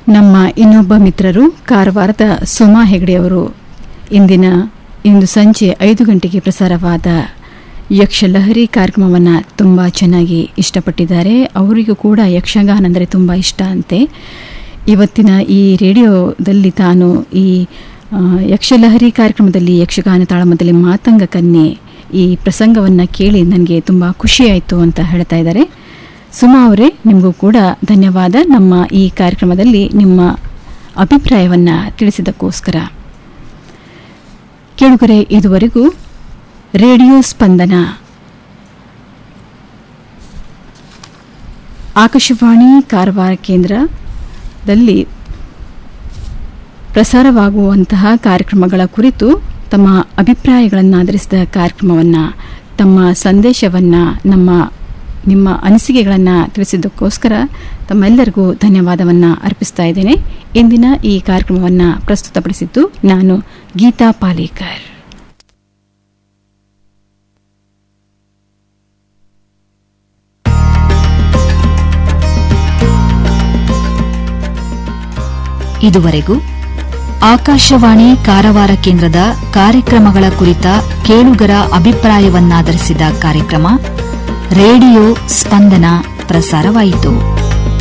ನಮ್ಮ ಇನ್ನೊಬ್ಬ ಮಿತ್ರರು ಕಾರವಾರದ ಸುಮಾ ಹೆಗಡೆಯವರು ಇಂದಿನ ಇಂದು ಸಂಜೆ ಐದು ಗಂಟೆಗೆ ಪ್ರಸಾರವಾದ ಯಕ್ಷಲಹರಿ ಕಾರ್ಯಕ್ರಮವನ್ನು ತುಂಬ ಚೆನ್ನಾಗಿ ಇಷ್ಟಪಟ್ಟಿದ್ದಾರೆ ಅವರಿಗೂ ಕೂಡ ಯಕ್ಷಗಾನ ಅಂದರೆ ತುಂಬ ಇಷ್ಟ ಅಂತೆ ಇವತ್ತಿನ ಈ ರೇಡಿಯೋದಲ್ಲಿ ತಾನು ಈ ಆ, ಯಕ್ಷಲಹರಿ ಕಾರ್ಯಕ್ರಮದಲ್ಲಿ ಯಕ್ಷಗಾನ ತಾಳಮದಲ್ಲಿ ಮಾತಂಗ ಕನ್ಯೆ ಈ ಪ್ರಸಂಗವನ್ನು ಕೇಳಿ ನನಗೆ ತುಂಬ ಖುಷಿಯಾಯಿತು ಅಂತ ಹೇಳ್ತಾ ಇದ್ದಾರೆ ಸುಮಾ ಅವರೇ ನಿಮಗೂ ಕೂಡ ಧನ್ಯವಾದ ನಮ್ಮ ಈ ಕಾರ್ಯಕ್ರಮದಲ್ಲಿ ನಿಮ್ಮ ಅಭಿಪ್ರಾಯವನ್ನು ತಿಳಿಸಿದ್ದಕ್ಕೋಸ್ಕರ ಕೇಳುಗರೆ ಇದುವರೆಗೂ ರೇಡಿಯೋ ಸ್ಪಂದನ ಆಕಾಶವಾಣಿ ಕಾರವಾರ ಕೇಂದ್ರದಲ್ಲಿ ಪ್ರಸಾರವಾಗುವಂತಹ ಕಾರ್ಯಕ್ರಮಗಳ ಕುರಿತು ತಮ್ಮ ಅಭಿಪ್ರಾಯಗಳನ್ನು ಆಧರಿಸಿದ ಕಾರ್ಯಕ್ರಮವನ್ನು ತಮ್ಮ ಸಂದೇಶವನ್ನು ನಮ್ಮ ನಿಮ್ಮ ಅನಿಸಿಕೆಗಳನ್ನು ತಿಳಿಸಿದ್ದಕ್ಕೋಸ್ಕರ ತಮ್ಮೆಲ್ಲರಿಗೂ ಧನ್ಯವಾದವನ್ನು ಅರ್ಪಿಸ್ತಾ ಇದ್ದೇನೆ ಇಂದಿನ ಈ ಕಾರ್ಯಕ್ರಮವನ್ನು ಪ್ರಸ್ತುತಪಡಿಸಿದ್ದು ನಾನು ಗೀತಾ ಪಾಲೇಕರ್ ಇದುವರೆಗೂ ಆಕಾಶವಾಣಿ ಕಾರವಾರ ಕೇಂದ್ರದ ಕಾರ್ಯಕ್ರಮಗಳ ಕುರಿತ ಕೇಳುಗರ ಅಭಿಪ್ರಾಯವನ್ನಾಧರಿಸಿದ ಕಾರ್ಯಕ್ರಮ ರೇಡಿಯೋ ಸ್ಪಂದನ ಪ್ರಸಾರವಾಯಿತು